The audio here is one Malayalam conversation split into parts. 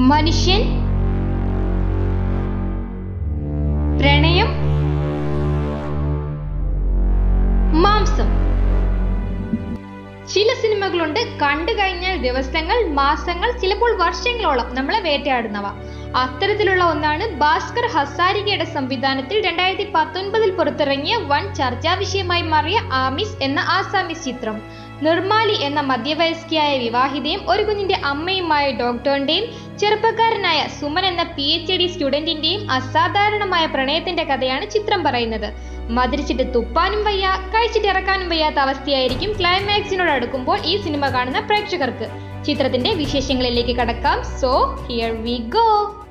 മനുഷ്യൻ പ്രണയം മാംസം ചില സിനിമകളുണ്ട് കണ്ടു കഴിഞ്ഞാൽ ദിവസങ്ങൾ മാസങ്ങൾ ചിലപ്പോൾ വർഷങ്ങളോളം നമ്മളെ വേട്ടയാടുന്നവ അത്തരത്തിലുള്ള ഒന്നാണ് ഭാസ്കർ ഹസാരികയുടെ സംവിധാനത്തിൽ രണ്ടായിരത്തി പത്തൊൻപതിൽ പുറത്തിറങ്ങിയ വൻ ചർച്ചാ വിഷയമായി മാറിയ ആമിസ് എന്ന ആസാമിസ് ചിത്രം നിർമാലി എന്ന മധ്യവയസ്കയായ വിവാഹിതയും ഒരു കുഞ്ഞിന്റെ അമ്മയുമായ ഡോക്ടറിന്റെയും ചെറുപ്പക്കാരനായ സുമൻ എന്ന പി എച്ച് ഡി സ്റ്റുഡന്റിന്റെയും അസാധാരണമായ പ്രണയത്തിന്റെ കഥയാണ് ചിത്രം പറയുന്നത് മതിരിച്ചിട്ട് തുപ്പാനും വയ്യ കഴിച്ചിട്ട് ഇറക്കാനും വയ്യാത്ത അവസ്ഥയായിരിക്കും ക്ലൈമാക്സിനോട് അടുക്കുമ്പോൾ ഈ സിനിമ കാണുന്ന പ്രേക്ഷകർക്ക് ചിത്രത്തിന്റെ വിശേഷങ്ങളിലേക്ക് കടക്കാം സോ ഹിയർ വി ഗോ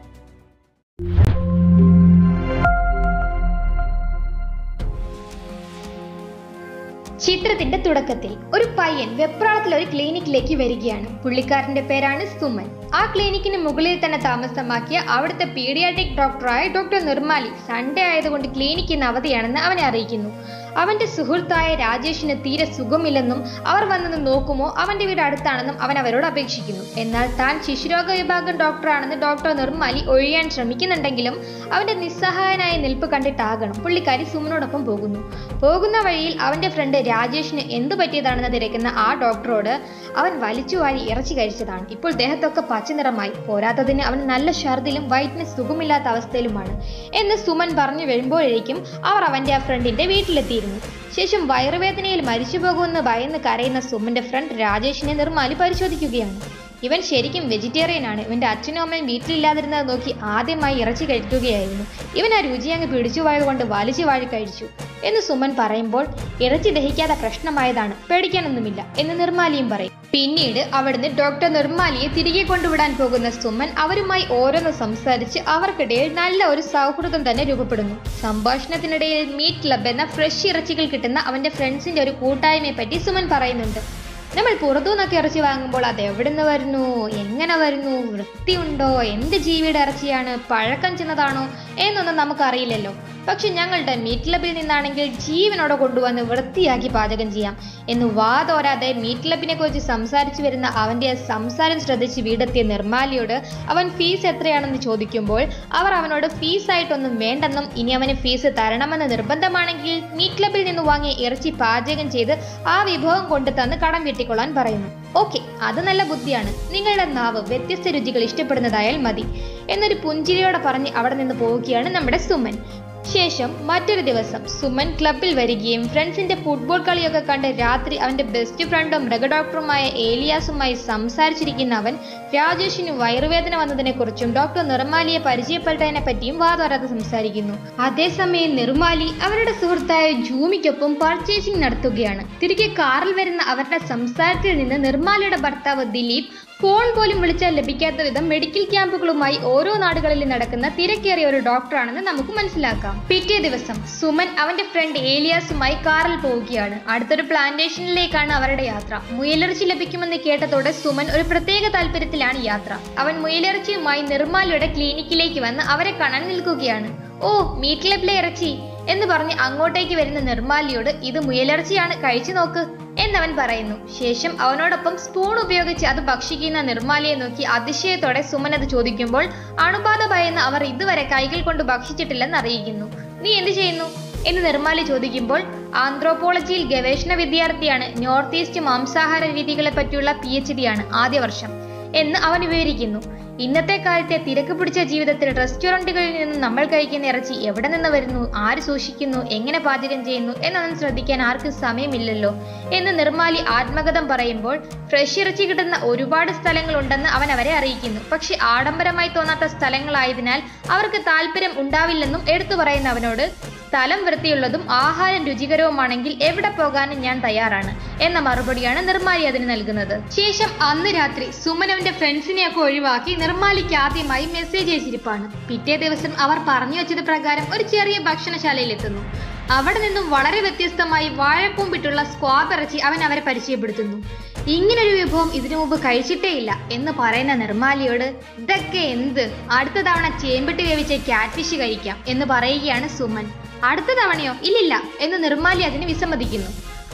ചിത്രത്തിന്റെ തുടക്കത്തിൽ ഒരു പയ്യൻ വെപ്രാളത്തിൽ ഒരു ക്ലിനിക്കിലേക്ക് വരികയാണ് പുള്ളിക്കാരന്റെ പേരാണ് സുമൻ ആ ക്ലിനിക്കിന് മുകളിൽ തന്നെ താമസമാക്കിയ അവിടുത്തെ പീഡിയാട്രിക് ഡോക്ടറായ ഡോക്ടർ നിർമാലി സൺഡേ ആയതുകൊണ്ട് ക്ലിനിക്ക് ഇന്ന് അവധിയാണെന്ന് അവനെ അറിയിക്കുന്നു അവന്റെ സുഹൃത്തായ രാജേഷിന് തീരെ സുഖമില്ലെന്നും അവർ വന്നത് നോക്കുമോ അവന്റെ വീട് അടുത്താണെന്നും അവൻ അവരോട് അപേക്ഷിക്കുന്നു എന്നാൽ താൻ ശിശുരോഗ വിഭാഗം ഡോക്ടറാണെന്ന് ഡോക്ടർ നിർമാലി ഒഴിയാൻ ശ്രമിക്കുന്നുണ്ടെങ്കിലും അവന്റെ നിസ്സഹായനായ നിൽപ്പ് കണ്ടിട്ടാകണം പുള്ളിക്കാരി സുമനോടൊപ്പം പോകുന്നു പോകുന്ന വഴിയിൽ അവന്റെ ഫ്രണ്ട് രാജേഷിന് എന്തു പറ്റിയതാണെന്ന് തിരക്കുന്ന ആ ഡോക്ടറോട് അവൻ വലിച്ചു വാരി ഇറച്ചി കഴിച്ചതാണ് ഇപ്പോൾ ദേഹത്തൊക്കെ പച്ചനിറമായി പോരാത്തതിന് അവൻ നല്ല ഛർദിലും വയറ്റിന് സുഖമില്ലാത്ത അവസ്ഥയിലുമാണ് എന്ന് സുമൻ പറഞ്ഞു വരുമ്പോഴേക്കും അവർ അവന്റെ ആ ഫ്രണ്ടിന്റെ വീട്ടിലെത്തിയിരുന്നു ശേഷം വയറുവേദനയിൽ മരിച്ചു പോകുമെന്ന് ഭയന്ന് കരയുന്ന സുമന്റെ ഫ്രണ്ട് രാജേഷിനെ നിർമാലി പരിശോധിക്കുകയാണ് ഇവൻ ശരിക്കും വെജിറ്റേറിയൻ ആണ് ഇവന്റെ അച്ഛനും അമ്മയും വീട്ടിലില്ലാതിരുന്നത് നോക്കി ആദ്യമായി ഇറച്ചി കഴിക്കുകയായിരുന്നു ഇവൻ ആ രുചി അങ്ങ് പിടിച്ചു വായതുകൊണ്ട് വലിച്ചു വാഴി കഴിച്ചു എന്ന് സുമൻ പറയുമ്പോൾ ഇറച്ചി ദഹിക്കാതെ പ്രശ്നമായതാണ് പേടിക്കാനൊന്നുമില്ല എന്ന് നിർമാലിയും പറയും പിന്നീട് അവിടുന്ന് ഡോക്ടർ നിർമാലിയെ തിരികെ കൊണ്ടുവിടാൻ പോകുന്ന സുമൻ അവരുമായി ഓരോന്ന് സംസാരിച്ച് അവർക്കിടയിൽ നല്ല ഒരു സൗഹൃദം തന്നെ രൂപപ്പെടുന്നു സംഭാഷണത്തിനിടയിൽ മീറ്റ് ക്ലബ് എന്ന ഫ്രഷ് ഇറച്ചികൾ കിട്ടുന്ന അവന്റെ ഫ്രണ്ട്സിന്റെ ഒരു കൂട്ടായ്മയെ പറ്റി സുമൻ പറയുന്നുണ്ട് നമ്മൾ പുറത്തുനിന്നൊക്കെ ഇറച്ചി വാങ്ങുമ്പോൾ അത് എവിടുന്ന് വരുന്നു എങ്ങനെ വരുന്നു വൃത്തിയുണ്ടോ എന്ത് ജീവിയുടെ ഇറച്ചിയാണ് പഴക്കം ചെന്നതാണോ എന്നൊന്നും നമുക്കറിയില്ലല്ലോ പക്ഷെ ഞങ്ങളുടെ മീറ്റ് ക്ലബിൽ നിന്നാണെങ്കിൽ ജീവനോടെ കൊണ്ടുവന്ന് വൃത്തിയാക്കി പാചകം ചെയ്യാം എന്ന് വാതോരാതെ മീറ്റ് ക്ലബിനെ കുറിച്ച് സംസാരിച്ചു വരുന്ന അവന്റെ ആ സംസാരം ശ്രദ്ധിച്ച് വീടെത്തിയ നിർമാലിയോട് അവൻ ഫീസ് എത്രയാണെന്ന് ചോദിക്കുമ്പോൾ അവർ അവനോട് ഫീസായിട്ടൊന്നും വേണ്ടെന്നും ഇനി അവന് ഫീസ് തരണമെന്ന് നിർബന്ധമാണെങ്കിൽ മീറ്റ് ക്ലബിൽ നിന്ന് വാങ്ങിയ ഇറച്ചി പാചകം ചെയ്ത് ആ വിഭവം കൊണ്ട് തന്ന് കടം വീട്ടിക്കൊള്ളാൻ പറയുന്നു ഓക്കെ അത് നല്ല ബുദ്ധിയാണ് നിങ്ങളുടെ നാവ് വ്യത്യസ്ത രുചികൾ ഇഷ്ടപ്പെടുന്നതായാൽ മതി എന്നൊരു പുഞ്ചിരിയോടെ പറഞ്ഞ് അവിടെ നിന്ന് പോവുകയാണ് നമ്മുടെ സുമൻ ശേഷം മറ്റൊരു ദിവസം സുമൻ ക്ലബിൽ വരികയും ഫ്രണ്ട്സിന്റെ ഫുട്ബോൾ കളിയൊക്കെ കണ്ട് രാത്രി അവന്റെ ബെസ്റ്റ് ഫ്രണ്ടും മൃഗഡോക്ടറുമായ ഏലിയാസുമായി സംസാരിച്ചിരിക്കുന്ന അവൻ രാജേഷിന് വയറുവേദന വന്നതിനെക്കുറിച്ചും ഡോക്ടർ നിർമാലിയെ പരിചയപ്പെട്ടതിനെ പറ്റിയും വാതോരാതെ സംസാരിക്കുന്നു അതേസമയം നിർമാലി അവരുടെ സുഹൃത്തായ ജൂമിക്കൊപ്പം പർച്ചേസിംഗ് നടത്തുകയാണ് തിരികെ കാറിൽ വരുന്ന അവരുടെ സംസാരത്തിൽ നിന്ന് നിർമാലിയുടെ ഭർത്താവ് ദിലീപ് ഫോൺ പോലും വിളിച്ചാൽ ലഭിക്കാത്ത വിധം മെഡിക്കൽ ക്യാമ്പുകളുമായി ഓരോ നാടുകളിൽ നടക്കുന്ന തിരക്കേറിയ ഒരു ഡോക്ടറാണെന്ന് നമുക്ക് മനസ്സിലാക്കാം പിറ്റേ ദിവസം സുമൻ അവന്റെ ഫ്രണ്ട് ഏലിയാസുമായി കാറിൽ പോവുകയാണ് അടുത്തൊരു പ്ലാന്റേഷനിലേക്കാണ് അവരുടെ യാത്ര മുയലിറച്ചി ലഭിക്കുമെന്ന് കേട്ടതോടെ സുമൻ ഒരു പ്രത്യേക താല്പര്യത്തിലാണ് യാത്ര അവൻ മുയലിറച്ചിയുമായി നിർമാലിയുടെ ക്ലിനിക്കിലേക്ക് വന്ന് അവരെ കാണാൻ നിൽക്കുകയാണ് ഓ മീറ്റ് ക്ലബിലെ ഇറച്ചി എന്ന് പറഞ്ഞ് അങ്ങോട്ടേക്ക് വരുന്ന നിർമാലിയോട് ഇത് മുയലിറച്ചിയാണ് കഴിച്ചു നോക്ക് എന്നവൻ പറയുന്നു ശേഷം അവനോടൊപ്പം സ്പൂൺ ഉപയോഗിച്ച് അത് ഭക്ഷിക്കുന്ന നിർമാലിയെ നോക്കി അതിശയത്തോടെ സുമൻ അത് ചോദിക്കുമ്പോൾ അണുബാധ ഭയന്ന് അവർ ഇതുവരെ കൈകൾ കൊണ്ട് ഭക്ഷിച്ചിട്ടില്ലെന്ന് അറിയിക്കുന്നു നീ എന്ത് ചെയ്യുന്നു എന്ന് നിർമാലി ചോദിക്കുമ്പോൾ ആന്ത്രോപോളജിയിൽ ഗവേഷണ വിദ്യാർത്ഥിയാണ് നോർത്ത് ഈസ്റ്റ് മാംസാഹാര രീതികളെ പറ്റിയുള്ള പി എച്ച് ഡി ആണ് ആദ്യ വർഷം എന്ന് അവൻ വിവരിക്കുന്നു ഇന്നത്തെ കാലത്തെ തിരക്ക് പിടിച്ച ജീവിതത്തിൽ റെസ്റ്റോറൻറ്റുകളിൽ നിന്ന് നമ്മൾ കഴിക്കുന്ന ഇറച്ചി എവിടെ നിന്ന് വരുന്നു ആര് സൂക്ഷിക്കുന്നു എങ്ങനെ പാചകം ചെയ്യുന്നു എന്നൊന്നും ശ്രദ്ധിക്കാൻ ആർക്കും സമയമില്ലല്ലോ എന്ന് നിർമാലി ആത്മകഥം പറയുമ്പോൾ ഫ്രഷ് ഇറച്ചി കിട്ടുന്ന ഒരുപാട് സ്ഥലങ്ങളുണ്ടെന്ന് അവൻ അവരെ അറിയിക്കുന്നു പക്ഷെ ആഡംബരമായി തോന്നാത്ത സ്ഥലങ്ങളായതിനാൽ അവർക്ക് താല്പര്യം ഉണ്ടാവില്ലെന്നും എടുത്തു പറയുന്ന അവനോട് സ്ഥലം വൃത്തിയുള്ളതും ആഹാരം രുചികരവുമാണെങ്കിൽ എവിടെ പോകാനും ഞാൻ തയ്യാറാണ് എന്ന മറുപടിയാണ് നിർമാലി അതിന് നൽകുന്നത് ശേഷം അന്ന് രാത്രി സുമനവന്റെ ഫ്രണ്ട്സിനെയൊക്കെ ഒഴിവാക്കി നിർമാലിക്ക് ആദ്യമായി മെസ്സേജ് അയച്ചിരിപ്പാണ് പിറ്റേ ദിവസം അവർ പറഞ്ഞു വെച്ചത് പ്രകാരം ഒരു ചെറിയ ഭക്ഷണശാലയിൽ എത്തുന്നു അവിടെ നിന്നും വളരെ വ്യത്യസ്തമായി വാഴക്കൂമ്പിട്ടുള്ള സ്ക്വാബ് ഇറച്ചി അവൻ അവരെ പരിചയപ്പെടുത്തുന്നു ഇങ്ങനൊരു വിഭവം ഇതിനു മുമ്പ് കഴിച്ചിട്ടേ ഇല്ല എന്ന് പറയുന്ന നിർമാലിയോട് ഇതൊക്കെ എന്ത് അടുത്ത തവണ ചേമ്പിട്ട് വേവിച്ച ക്യാറ്റ് ഫിഷ് കഴിക്കാം എന്ന് പറയുകയാണ് സുമൻ അടുത്ത തവണയോ ഇല്ലില്ല എന്ന് നിർമാലി അതിന് വിസമ്മതിക്കുന്നു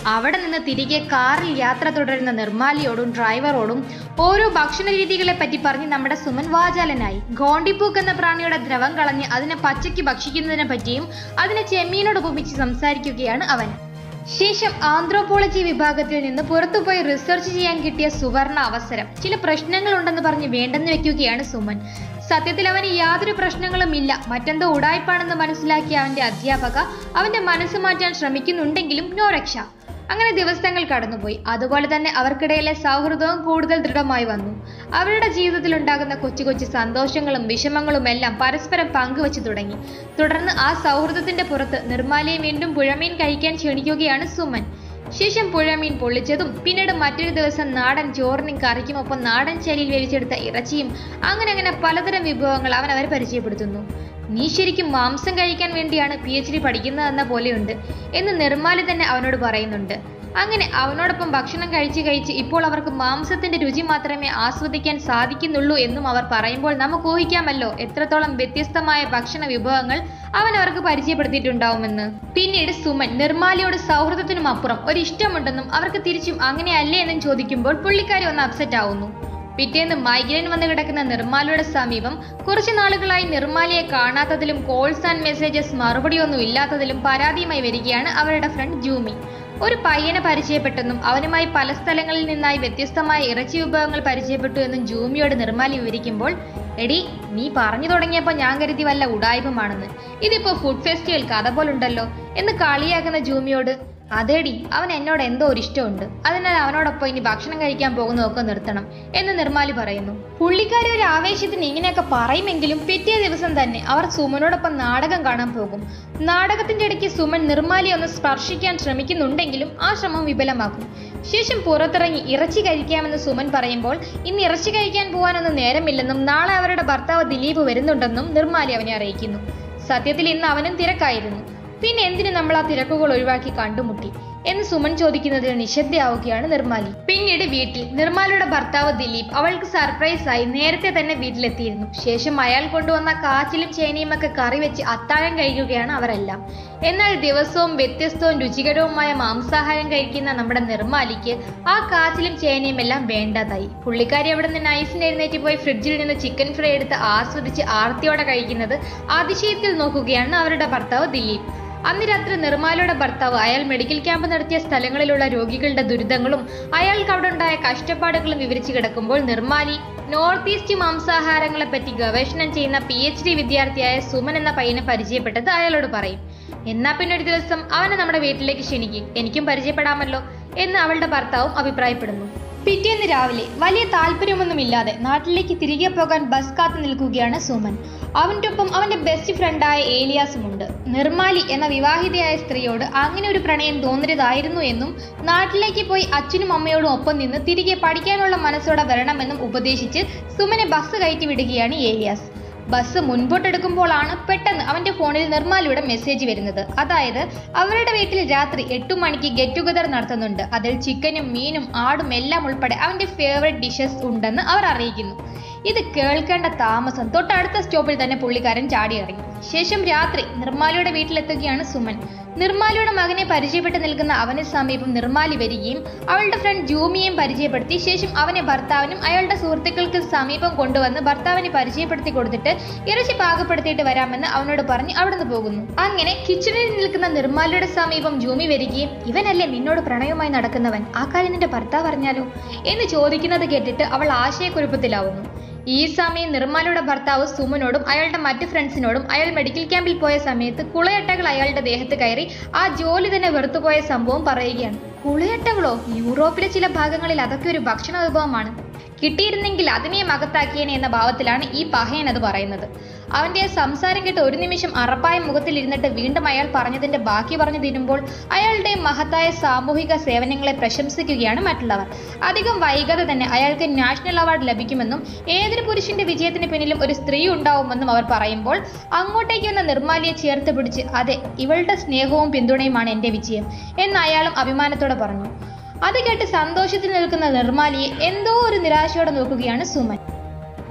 അവിടെ നിന്ന് തിരികെ കാറിൽ യാത്ര തുടരുന്ന നിർമ്മാലിയോടും ഡ്രൈവറോടും ഓരോ ഭക്ഷണ രീതികളെ പറ്റി പറഞ്ഞ് നമ്മുടെ സുമൻ വാചാലനായി ഗോണ്ടിപ്പൂക്ക് എന്ന പ്രാണിയുടെ ദ്രവം കളഞ്ഞ് അതിനെ പച്ചയ്ക്ക് ഭക്ഷിക്കുന്നതിനെ പറ്റിയും അതിനെ ചെമ്മീനോട് ഉപമിച്ച് സംസാരിക്കുകയാണ് അവൻ ശേഷം ആന്ത്രോപോളജി വിഭാഗത്തിൽ നിന്ന് പുറത്തുപോയി റിസർച്ച് ചെയ്യാൻ കിട്ടിയ സുവർണ അവസരം ചില പ്രശ്നങ്ങളുണ്ടെന്ന് പറഞ്ഞ് വേണ്ടെന്ന് വെക്കുകയാണ് സുമൻ സത്യത്തിൽ അവന് യാതൊരു പ്രശ്നങ്ങളും ഇല്ല മറ്റെന്തോ ഉടായ്പാണെന്ന് മനസ്സിലാക്കിയ അവന്റെ അധ്യാപക അവന്റെ മനസ്സ് മാറ്റാൻ ശ്രമിക്കുന്നുണ്ടെങ്കിലും നോ രക്ഷ അങ്ങനെ ദിവസങ്ങൾ കടന്നുപോയി അതുപോലെ തന്നെ അവർക്കിടയിലെ സൗഹൃദവും കൂടുതൽ ദൃഢമായി വന്നു അവരുടെ ജീവിതത്തിൽ ഉണ്ടാകുന്ന കൊച്ചു കൊച്ചു സന്തോഷങ്ങളും വിഷമങ്ങളും എല്ലാം പരസ്പരം പങ്കുവച്ചു തുടങ്ങി തുടർന്ന് ആ സൗഹൃദത്തിന്റെ പുറത്ത് നിർമ്മാലയെ വീണ്ടും പുഴമീൻ കഴിക്കാൻ ക്ഷണിക്കുകയാണ് സുമൻ ശേഷം പുഴമീൻ പൊള്ളിച്ചതും പിന്നീട് മറ്റൊരു ദിവസം നാടൻ ചോറിനും കറിക്കും ഒപ്പം നാടൻ ശൈലിയിൽ വേവിച്ചെടുത്ത ഇറച്ചിയും അങ്ങനെ അങ്ങനെ പലതരം വിഭവങ്ങൾ അവൻ അവരെ പരിചയപ്പെടുത്തുന്നു നീ ശരിക്കും മാംസം കഴിക്കാൻ വേണ്ടിയാണ് പി എച്ച് ഡി പഠിക്കുന്നതെന്ന പോലെയുണ്ട് എന്ന് നിർമ്മാലി തന്നെ അവനോട് പറയുന്നുണ്ട് അങ്ങനെ അവനോടൊപ്പം ഭക്ഷണം കഴിച്ച് കഴിച്ച് ഇപ്പോൾ അവർക്ക് മാംസത്തിന്റെ രുചി മാത്രമേ ആസ്വദിക്കാൻ സാധിക്കുന്നുള്ളൂ എന്നും അവർ പറയുമ്പോൾ നമുക്ക് ഊഹിക്കാമല്ലോ എത്രത്തോളം വ്യത്യസ്തമായ ഭക്ഷണ വിഭവങ്ങൾ അവൻ അവർക്ക് പരിചയപ്പെടുത്തിയിട്ടുണ്ടാവുമെന്ന് പിന്നീട് സുമൻ നിർമ്മാലിയോട് സൗഹൃദത്തിനും അപ്പുറം ഒരു ഇഷ്ടമുണ്ടെന്നും അവർക്ക് തിരിച്ചും അങ്ങനെയല്ലേ എന്നും ചോദിക്കുമ്പോൾ പുള്ളിക്കാരി ഒന്ന് അപ്സെറ്റ് ആവുന്നു പിറ്റേന്ന് മൈഗ്രൈൻ വന്ന് കിടക്കുന്ന നിർമ്മാലയുടെ സമീപം കുറച്ചു നാളുകളായി നിർമ്മാലയെ കാണാത്തതിലും കോൾസ് ആൻഡ് മെസ്സേജസ് മറുപടിയൊന്നും ഇല്ലാത്തതിലും പരാതിയുമായി വരികയാണ് അവരുടെ ഫ്രണ്ട് ജൂമി ഒരു പയ്യനെ പരിചയപ്പെട്ടെന്നും അവനുമായി പല സ്ഥലങ്ങളിൽ നിന്നായി വ്യത്യസ്തമായ ഇറച്ചി വിഭവങ്ങൾ പരിചയപ്പെട്ടു എന്നും ജൂമിയോട് നിർമ്മാലി വിവരിക്കുമ്പോൾ എടി നീ പറഞ്ഞു തുടങ്ങിയപ്പോൾ ഞാൻ കരുതി വല്ല ഉടായ്പമാണെന്ന് ഇതിപ്പോ ഫുഡ് ഫെസ്റ്റിവൽ കഥ പോലുണ്ടല്ലോ എന്ന് കളിയാക്കുന്ന ജൂമിയോട് അതേടി അവൻ എന്നോട് എന്തോ ഒരു ഇഷ്ടമുണ്ട് അതിനാൽ അവനോടൊപ്പം ഇനി ഭക്ഷണം കഴിക്കാൻ പോകുന്നതൊക്കെ നിർത്തണം എന്ന് നിർമ്മാലി പറയുന്നു പുള്ളിക്കാരി ഒരു ആവേശത്തിന് ഇങ്ങനെയൊക്കെ പറയുമെങ്കിലും പിറ്റേ ദിവസം തന്നെ അവർ സുമനോടൊപ്പം നാടകം കാണാൻ പോകും നാടകത്തിന്റെ ഇടയ്ക്ക് സുമൻ നിർമ്മാലി ഒന്ന് സ്പർശിക്കാൻ ശ്രമിക്കുന്നുണ്ടെങ്കിലും ആ ശ്രമം വിഫലമാക്കും ശേഷം പുറത്തിറങ്ങി ഇറച്ചി കഴിക്കാമെന്ന് സുമൻ പറയുമ്പോൾ ഇന്ന് ഇറച്ചി കഴിക്കാൻ പോകാനൊന്നും നേരമില്ലെന്നും നാളെ അവരുടെ ഭർത്താവ് ദിലീപ് വരുന്നുണ്ടെന്നും നിർമ്മാലി അവനെ അറിയിക്കുന്നു സത്യത്തിൽ ഇന്ന് അവനും തിരക്കായിരുന്നു പിന്നെ എന്തിനു നമ്മൾ ആ തിരക്കുകൾ ഒഴിവാക്കി കണ്ടുമുട്ടി എന്ന് സുമൻ ചോദിക്കുന്നതിന് നിശബ്ദയാവുകയാണ് നിർമ്മാലി പിന്നീട് വീട്ടിൽ നിർമ്മാലിയുടെ ഭർത്താവ് ദിലീപ് അവൾക്ക് സർപ്രൈസ് ആയി നേരത്തെ തന്നെ വീട്ടിലെത്തിയിരുന്നു ശേഷം അയാൾ കൊണ്ടുവന്ന കാച്ചിലും ചേനയും ഒക്കെ കറി വെച്ച് അത്താഴം കഴിക്കുകയാണ് അവരെല്ലാം എന്നാൽ ദിവസവും വ്യത്യസ്തവും രുചികരവുമായ മാംസാഹാരം കഴിക്കുന്ന നമ്മുടെ നിർമ്മാലിക്ക് ആ കാച്ചിലും ചേനയും എല്ലാം വേണ്ടതായി പുള്ളിക്കാരി അവിടെ നിന്ന് നൈസിന് എഴുന്നേറ്റ് പോയി ഫ്രിഡ്ജിൽ നിന്ന് ചിക്കൻ ഫ്രൈ എടുത്ത് ആസ്വദിച്ച് ആർത്തിയോടെ കഴിക്കുന്നത് അതിശയത്തിൽ നോക്കുകയാണ് അവരുടെ ഭർത്താവ് ദിലീപ് അന്ന് രാത്രി നിർമ്മാലയുടെ ഭർത്താവ് അയാൾ മെഡിക്കൽ ക്യാമ്പ് നടത്തിയ സ്ഥലങ്ങളിലുള്ള രോഗികളുടെ ദുരിതങ്ങളും അയാൾക്ക് അവിടെ ഉണ്ടായ കഷ്ടപ്പാടുകളും വിവരിച്ചു കിടക്കുമ്പോൾ നിർമ്മാലി നോർത്ത് ഈസ്റ്റ് മാംസാഹാരങ്ങളെ പറ്റി ഗവേഷണം ചെയ്യുന്ന പി എച്ച് ഡി വിദ്യാർത്ഥിയായ സുമൻ എന്ന പയ്യനെ പരിചയപ്പെട്ടത് അയാളോട് പറയും എന്നാ പിന്നെ ഒരു ദിവസം അവനെ നമ്മുടെ വീട്ടിലേക്ക് ക്ഷണിക്കും എനിക്കും പരിചയപ്പെടാമല്ലോ എന്ന് അവളുടെ ഭർത്താവും അഭിപ്രായപ്പെടുന്നു പിറ്റേന്ന് രാവിലെ വലിയ താല്പര്യമൊന്നുമില്ലാതെ നാട്ടിലേക്ക് തിരികെ പോകാൻ ബസ് കാത്തു നിൽക്കുകയാണ് സുമൻ അവൻ്റെ ഒപ്പം അവന്റെ ബെസ്റ്റ് ഫ്രണ്ടായ ഏലിയാസുമുണ്ട് നിർമ്മാലി എന്ന വിവാഹിതയായ സ്ത്രീയോട് അങ്ങനെ ഒരു പ്രണയം തോന്നരുതായിരുന്നു എന്നും നാട്ടിലേക്ക് പോയി അച്ഛനും അമ്മയോടും ഒപ്പം നിന്ന് തിരികെ പഠിക്കാനുള്ള മനസ്സോടെ വരണമെന്നും ഉപദേശിച്ച് സുമനെ ബസ് കയറ്റി വിടുകയാണ് ഏലിയാസ് ബസ് മുൻപോട്ടെടുക്കുമ്പോഴാണ് പെട്ടെന്ന് അവന്റെ ഫോണിൽ നിർമ്മാലിയുടെ മെസ്സേജ് വരുന്നത് അതായത് അവരുടെ വീട്ടിൽ രാത്രി എട്ടു മണിക്ക് ഗെറ്റ് ടുഗദർ നടത്തുന്നുണ്ട് അതിൽ ചിക്കനും മീനും ആടും എല്ലാം ഉൾപ്പെടെ അവന്റെ ഫേവറേറ്റ് ഡിഷസ് ഉണ്ടെന്ന് അവർ അറിയിക്കുന്നു ഇത് കേൾക്കേണ്ട താമസം തൊട്ടടുത്ത സ്റ്റോപ്പിൽ തന്നെ പുള്ളിക്കാരൻ ചാടിയിറങ്ങി ശേഷം രാത്രി നിർമ്മാലിയുടെ വീട്ടിലെത്തുകയാണ് സുമൻ നിർമ്മാലിയുടെ മകനെ പരിചയപ്പെട്ട് നിൽക്കുന്ന അവന് സമീപം നിർമ്മാലി വരികയും അവളുടെ ഫ്രണ്ട് ജൂമിയെയും പരിചയപ്പെടുത്തി ശേഷം അവനെ ഭർത്താവിനും അയാളുടെ സുഹൃത്തുക്കൾക്ക് സമീപം കൊണ്ടുവന്ന് ഭർത്താവിനെ പരിചയപ്പെടുത്തി കൊടുത്തിട്ട് ഇറച്ചി പാകപ്പെടുത്തിയിട്ട് വരാമെന്ന് അവനോട് പറഞ്ഞ് അവിടുന്ന് പോകുന്നു അങ്ങനെ കിച്ചണിൽ നിൽക്കുന്ന നിർമ്മാലിയുടെ സമീപം ജൂമി വരികയും ഇവനല്ലേ നിന്നോട് പ്രണയവുമായി നടക്കുന്നവൻ ആ കാര്യം നിന്റെ ഭർത്താവ് അറിഞ്ഞാലോ എന്ന് ചോദിക്കുന്നത് കേട്ടിട്ട് അവൾ ആശയക്കുഴപ്പത്തിലാവുന്നു ഈ സമയം നിർമ്മാലയുടെ ഭർത്താവ് സുമനോടും അയാളുടെ മറ്റ് ഫ്രണ്ട്സിനോടും അയാൾ മെഡിക്കൽ ക്യാമ്പിൽ പോയ സമയത്ത് കുളയട്ടകൾ അയാളുടെ ദേഹത്ത് കയറി ആ ജോലി തന്നെ വെറുത്തുപോയ സംഭവം പറയുകയാണ് കുളയട്ടകളോ യൂറോപ്പിലെ ചില ഭാഗങ്ങളിൽ അതൊക്കെ ഒരു ഭക്ഷണ വിഭവമാണ് കിട്ടിയിരുന്നെങ്കിൽ അതിനെ മകത്താക്കിയേനെ എന്ന ഭാവത്തിലാണ് ഈ പഹയൻ അത് പറയുന്നത് അവന്റെ ആ സംസാരം കേട്ട് ഒരു നിമിഷം അറപ്പായ മുഖത്തിൽ ഇരുന്നിട്ട് വീണ്ടും അയാൾ പറഞ്ഞതിന്റെ ബാക്കി പറഞ്ഞു തീരുമ്പോൾ അയാളുടെ മഹത്തായ സാമൂഹിക സേവനങ്ങളെ പ്രശംസിക്കുകയാണ് മറ്റുള്ളവർ അധികം വൈകാതെ തന്നെ അയാൾക്ക് നാഷണൽ അവാർഡ് ലഭിക്കുമെന്നും ഏതൊരു പുരുഷന്റെ വിജയത്തിന് പിന്നിലും ഒരു സ്ത്രീ ഉണ്ടാവുമെന്നും അവർ പറയുമ്പോൾ അങ്ങോട്ടേക്ക് വന്ന നിർമ്മാലിയെ ചേർത്ത് പിടിച്ച് അതെ ഇവളുടെ സ്നേഹവും പിന്തുണയുമാണ് എന്റെ വിജയം എന്ന് അയാളും അഭിമാനത്തോടെ പറഞ്ഞു അത് കേട്ട് സന്തോഷത്തിൽ നിൽക്കുന്ന നിർമ്മാലിയെ എന്തോ ഒരു നിരാശയോടെ നോക്കുകയാണ് സുമൻ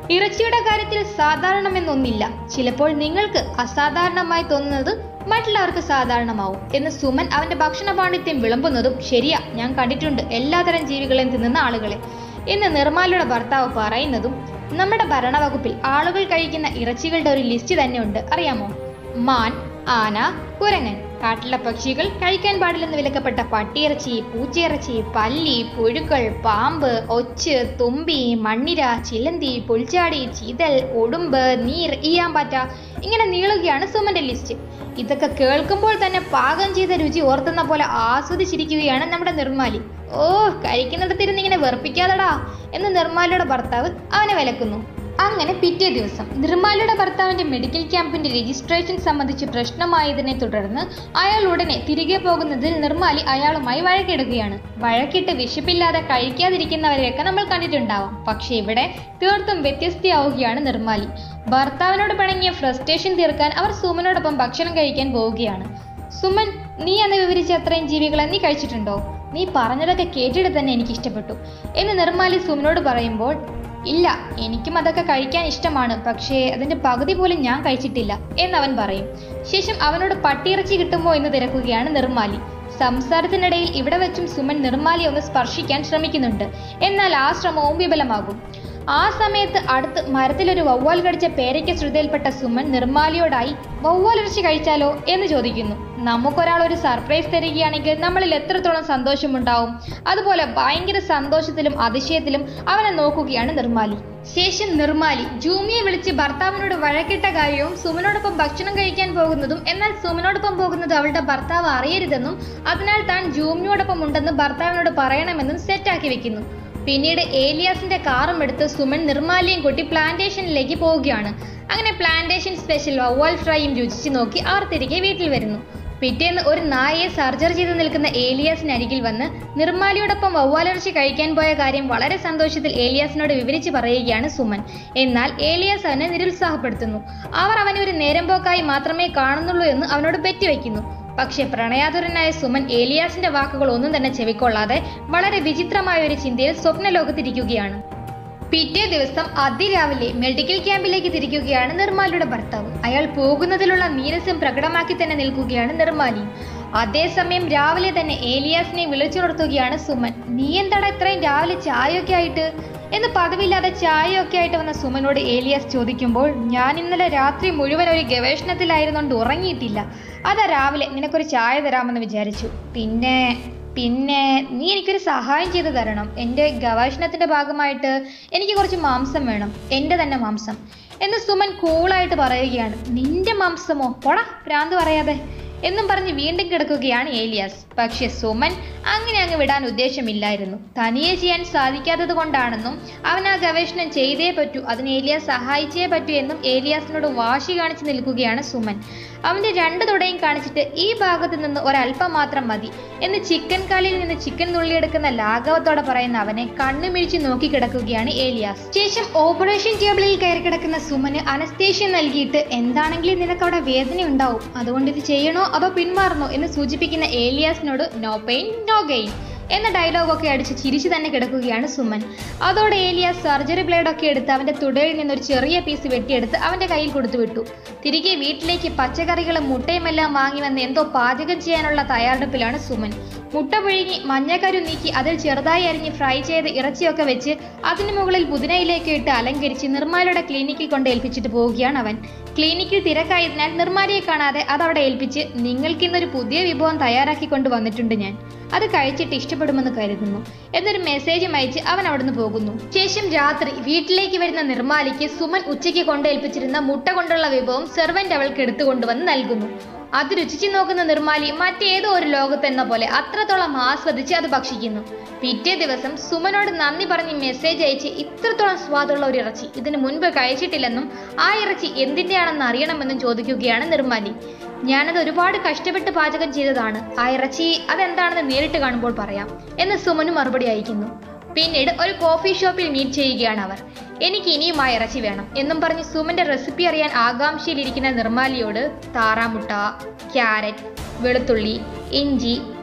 ഇറച്ചിയുടെ കാര്യത്തിൽ സാധാരണമെന്നൊന്നില്ല ചിലപ്പോൾ നിങ്ങൾക്ക് അസാധാരണമായി തോന്നുന്നത് മറ്റുള്ളവർക്ക് സാധാരണമാവും എന്ന് സുമൻ അവന്റെ ഭക്ഷണ പാണ്ഡിത്യം വിളമ്പുന്നതും ശരിയാ ഞാൻ കണ്ടിട്ടുണ്ട് എല്ലാതരം ജീവികളെയും തിന്നുന്ന ആളുകളെ എന്ന് നിർമ്മാലയുടെ ഭർത്താവ് പറയുന്നതും നമ്മുടെ ഭരണവകുപ്പിൽ ആളുകൾ കഴിക്കുന്ന ഇറച്ചികളുടെ ഒരു ലിസ്റ്റ് തന്നെ ഉണ്ട് അറിയാമോ മാൻ ആന കുരങ്ങൻ കാട്ടിലെ പക്ഷികൾ കഴിക്കാൻ പാടില്ലെന്ന് വിലക്കപ്പെട്ട പട്ടിയിറച്ചി പൂച്ചയിറച്ചി പല്ലി പുഴുക്കൾ പാമ്പ് ഒച്ച് തുമ്പി മണ്ണിര ചിലന്തി പുൽച്ചാടി ചീതൽ ഉടുമ്പ് നീർ ഈയാമ്പാറ്റ ഇങ്ങനെ നീളുകയാണ് സുമന്റെ ലിസ്റ്റ് ഇതൊക്കെ കേൾക്കുമ്പോൾ തന്നെ പാകം ചെയ്ത രുചി ഓർത്തുന്ന പോലെ ആസ്വദിച്ചിരിക്കുകയാണ് നമ്മുടെ നിർമ്മാലി ഓ കഴിക്കുന്നിടത്തിരുന്ന് ഇങ്ങനെ വെറുപ്പിക്കാതടാ എന്ന് നിർമ്മാലയുടെ ഭർത്താവ് അവനെ വിലക്കുന്നു അങ്ങനെ പിറ്റേ ദിവസം നിർമ്മാലയുടെ ഭർത്താവിന്റെ മെഡിക്കൽ ക്യാമ്പിന്റെ രജിസ്ട്രേഷൻ സംബന്ധിച്ച് പ്രശ്നമായതിനെ തുടർന്ന് അയാൾ ഉടനെ തിരികെ പോകുന്നതിൽ നിർമ്മാലി അയാളുമായി വഴക്കിടുകയാണ് വഴക്കിട്ട് വിശപ്പില്ലാതെ കഴിക്കാതിരിക്കുന്നവരെയൊക്കെ നമ്മൾ കണ്ടിട്ടുണ്ടാവാം പക്ഷേ ഇവിടെ തീർത്തും വ്യത്യസ്തയാവുകയാണ് നിർമ്മാലി ഭർത്താവിനോട് പിണങ്ങിയ ഫ്രസ്ട്രേഷൻ തീർക്കാൻ അവർ സുമനോടൊപ്പം ഭക്ഷണം കഴിക്കാൻ പോവുകയാണ് സുമൻ നീ അന്ന് വിവരിച്ച അത്രയും ജീവികളെ നീ കഴിച്ചിട്ടുണ്ടോ നീ പറഞ്ഞതൊക്കെ കേട്ടിട്ട് തന്നെ എനിക്ക് ഇഷ്ടപ്പെട്ടു എന്ന് നിർമ്മാലി സുമനോട് പറയുമ്പോൾ ഇല്ല എനിക്കും അതൊക്കെ കഴിക്കാൻ ഇഷ്ടമാണ് പക്ഷേ അതിന്റെ പകുതി പോലും ഞാൻ കഴിച്ചിട്ടില്ല എന്നവൻ പറയും ശേഷം അവനോട് പട്ടിയിറച്ചി കിട്ടുമോ എന്ന് തിരക്കുകയാണ് നിർമ്മാലി സംസാരത്തിനിടയിൽ ഇവിടെ വെച്ചും സുമൻ നിർമ്മാലിയെ ഒന്ന് സ്പർശിക്കാൻ ശ്രമിക്കുന്നുണ്ട് എന്നാൽ ആ ശ്രമവും വിഫലമാകും ആ സമയത്ത് അടുത്ത് മരത്തിലൊരു വവ്വാൽ കടിച്ച പേരയ്ക്ക് ശ്രുതിയിൽപ്പെട്ട സുമൻ നിർമ്മാലിയോടായി വവ്വാൽ ഇറച്ചി കഴിച്ചാലോ എന്ന് ചോദിക്കുന്നു നമുക്കൊരാൾ ഒരു സർപ്രൈസ് തരികയാണെങ്കിൽ നമ്മളിൽ എത്രത്തോളം സന്തോഷമുണ്ടാവും അതുപോലെ ഭയങ്കര സന്തോഷത്തിലും അതിശയത്തിലും അവനെ നോക്കുകയാണ് നിർമ്മാലി ശേഷം നിർമ്മാലി ജൂമിയെ വിളിച്ച് ഭർത്താവിനോട് വഴക്കിട്ട കാര്യവും സുമനോടൊപ്പം ഭക്ഷണം കഴിക്കാൻ പോകുന്നതും എന്നാൽ സുമനോടൊപ്പം പോകുന്നത് അവളുടെ ഭർത്താവ് അറിയരുതെന്നും അതിനാൽ താൻ ജൂമിയോടൊപ്പം ഉണ്ടെന്ന് ഭർത്താവിനോട് പറയണമെന്നും സെറ്റാക്കി വെക്കുന്നു പിന്നീട് ഏലിയാസിന്റെ കാറും എടുത്ത് സുമൻ നിർമ്മാലയും കൂട്ടി പ്ലാന്റേഷനിലേക്ക് പോവുകയാണ് അങ്ങനെ പ്ലാന്റേഷൻ സ്പെഷ്യൽ വവ്വാൽ ഫ്രൈയും രുചിച്ചു നോക്കി അവർ തിരികെ വീട്ടിൽ വരുന്നു പിറ്റേന്ന് ഒരു നായയെ സർജറി ചെയ്ത് നിൽക്കുന്ന ഏലിയാസിനരികിൽ വന്ന് നിർമ്മാലിയോടൊപ്പം വവ്വാലിറച്ചി കഴിക്കാൻ പോയ കാര്യം വളരെ സന്തോഷത്തിൽ ഏലിയാസിനോട് വിവരിച്ച് പറയുകയാണ് സുമൻ എന്നാൽ ഏലിയാസ് അവനെ നിരുത്സാഹപ്പെടുത്തുന്നു അവർ അവനെ ഒരു നേരമ്പോക്കായി മാത്രമേ കാണുന്നുള്ളൂ എന്ന് അവനോട് പെറ്റുവെക്കുന്നു പക്ഷെ പ്രണയാതുരനായ സുമൻ ഏലിയാസിന്റെ വാക്കുകൾ ഒന്നും തന്നെ ചെവിക്കൊള്ളാതെ വളരെ വിചിത്രമായ ഒരു ചിന്തയിൽ സ്വപ്നലോകത്തിരിക്കുകയാണ് പിറ്റേ ദിവസം അതിരാവിലെ മെഡിക്കൽ ക്യാമ്പിലേക്ക് തിരിക്കുകയാണ് നിർമ്മാലിയുടെ ഭർത്താവ് അയാൾ പോകുന്നതിലുള്ള നീരസം പ്രകടമാക്കി തന്നെ നിൽക്കുകയാണ് നിർമ്മാലി അതേസമയം രാവിലെ തന്നെ ഏലിയാസിനെ വിളിച്ചുണർത്തുകയാണ് സുമൻ നീ എന്താടാ ഇത്രയും രാവിലെ ചായയൊക്കെ ആയിട്ട് എന്ന് പതിവില്ലാതെ ചായയൊക്കെ ആയിട്ട് വന്ന സുമനോട് ഏലിയാസ് ചോദിക്കുമ്പോൾ ഞാൻ ഇന്നലെ രാത്രി മുഴുവൻ ഒരു ഗവേഷണത്തിലായിരുന്നുകൊണ്ട് ഉറങ്ങിയിട്ടില്ല അതാ രാവിലെ നിനക്കൊരു ചായ തരാമെന്ന് വിചാരിച്ചു പിന്നെ പിന്നെ നീ എനിക്കൊരു സഹായം ചെയ്തു തരണം എൻ്റെ ഗവേഷണത്തിന്റെ ഭാഗമായിട്ട് എനിക്ക് കുറച്ച് മാംസം വേണം എൻ്റെ തന്നെ മാംസം എന്ന് സുമൻ കൂളായിട്ട് പറയുകയാണ് നിന്റെ മാംസമോ പോടാ ഭ്രാന്ത് പറയാതെ എന്നും പറഞ്ഞ് വീണ്ടും കിടക്കുകയാണ് ഏലിയാസ് പക്ഷെ സുമൻ അങ്ങനെ അങ്ങ് വിടാൻ ഉദ്ദേശമില്ലായിരുന്നു തനിയെ ചെയ്യാൻ സാധിക്കാത്തത് കൊണ്ടാണെന്നും അവൻ ആ ഗവേഷണം ചെയ്തേ പറ്റൂ അതിന് ഏലിയാസ് സഹായിച്ചേ പറ്റൂ എന്നും ഏലിയാസിനോട് വാശി കാണിച്ചു നിൽക്കുകയാണ് സുമൻ അവന്റെ രണ്ട് തുടയും കാണിച്ചിട്ട് ഈ ഭാഗത്ത് നിന്ന് ഒരല്പം മാത്രം മതി എന്ന് ചിക്കൻ കാലിൽ നിന്ന് ചിക്കൻ നുള്ളിയെടുക്കുന്ന ലാഘവത്തോടെ പറയുന്ന അവനെ കണ്ണുമിഴിച്ച് നോക്കി കിടക്കുകയാണ് ഏലിയാസ് ശേഷം ഓപ്പറേഷൻ ടേബിളിൽ കയറി കിടക്കുന്ന സുമന് അനസ്തേഷ്യ നൽകിയിട്ട് എന്താണെങ്കിലും നിനക്ക് അവിടെ വേദന ഉണ്ടാവും അതുകൊണ്ട് ഇത് ചെയ്യണോ അതോ പിന്മാറണോ എന്ന് സൂചിപ്പിക്കുന്ന ഏലിയാസിനോട് നോ പെയിൻ നോ ഗെയിൻ എന്ന ഡയലോഗൊക്കെ അടിച്ച് ചിരിച്ചു തന്നെ കിടക്കുകയാണ് സുമൻ അതോടെ ഏലിയാസ് സർജറി ബ്ലേഡൊക്കെ എടുത്ത് അവന്റെ തുടയിൽ നിന്നൊരു ചെറിയ പീസ് വെട്ടിയെടുത്ത് അവന്റെ കയ്യിൽ കൊടുത്തു വിട്ടു തിരികെ വീട്ടിലേക്ക് പച്ചക്കറികളും മുട്ടയുമെല്ലാം വാങ്ങി വന്ന് എന്തോ പാചകം ചെയ്യാനുള്ള തയ്യാറെടുപ്പിലാണ് സുമൻ മുട്ട പുഴുങ്ങി മഞ്ഞക്കരു നീക്കി അതിൽ ചെറുതായി അരിഞ്ഞ് ഫ്രൈ ചെയ്ത് ഇറച്ചിയൊക്കെ വെച്ച് അതിനു മുകളിൽ പുതിനയിലേക്ക് ഇട്ട് അലങ്കരിച്ച് നിർമ്മാലയുടെ ക്ലിനിക്കിൽ കൊണ്ട് ഏൽപ്പിച്ചിട്ട് പോവുകയാണ് അവൻ ക്ലിനിക്കിൽ തിരക്കായതിനാൽ നിർമ്മാലയെ കാണാതെ അതവിടെ ഏൽപ്പിച്ച് നിങ്ങൾക്ക് ഇന്നൊരു പുതിയ വിഭവം തയ്യാറാക്കി കൊണ്ട് വന്നിട്ടുണ്ട് ഞാൻ അത് കഴിച്ചിട്ട് ഇഷ്ടപ്പെടുമെന്ന് കരുതുന്നു എന്നൊരു മെസ്സേജും അയച്ച് അവൻ അവിടുന്ന് പോകുന്നു ശേഷം രാത്രി വീട്ടിലേക്ക് വരുന്ന നിർമ്മാലിക്ക് സുമൻ ഉച്ചയ്ക്ക് കൊണ്ടേൽപ്പിച്ചിരുന്ന മുട്ട കൊണ്ടുള്ള വിഭവം സെർവന്റ് അവൾക്ക് എടുത്തുകൊണ്ടുവന്ന് നൽകുന്നു അത് രുചിച്ചു നോക്കുന്ന നിർമ്മാലി മറ്റേതോ ഒരു ലോകത്തെന്ന പോലെ അത്രത്തോളം ആസ്വദിച്ച് അത് ഭക്ഷിക്കുന്നു പിറ്റേ ദിവസം സുമനോട് നന്ദി പറഞ്ഞ് മെസ്സേജ് അയച്ച് ഇത്രത്തോളം സ്വാദുള്ള ഒരു ഇറച്ചി ഇതിനു മുൻപ് കഴിച്ചിട്ടില്ലെന്നും ആ ഇറച്ചി എന്തിൻ്റെയാണെന്ന് അറിയണമെന്നും ചോദിക്കുകയാണ് നിർമ്മാലി ഞാനത് ഒരുപാട് കഷ്ടപ്പെട്ട് പാചകം ചെയ്തതാണ് ആ ഇറച്ചി അതെന്താണെന്ന് നേരിട്ട് കാണുമ്പോൾ പറയാം എന്ന് സുമന് മറുപടി അയക്കുന്നു പിന്നീട് ഒരു കോഫി ഷോപ്പിൽ മീറ്റ് ചെയ്യുകയാണ് അവർ എനിക്ക് ഇനിയും ആ ഇറച്ചി വേണം എന്നും പറഞ്ഞ് സുമന്റെ റെസിപ്പി അറിയാൻ ആകാംക്ഷയിലിരിക്കുന്ന നിർമ്മാലിയോട് താറാമുട്ട ക്യാരറ്റ് വെളുത്തുള്ളി ഇഞ്ചി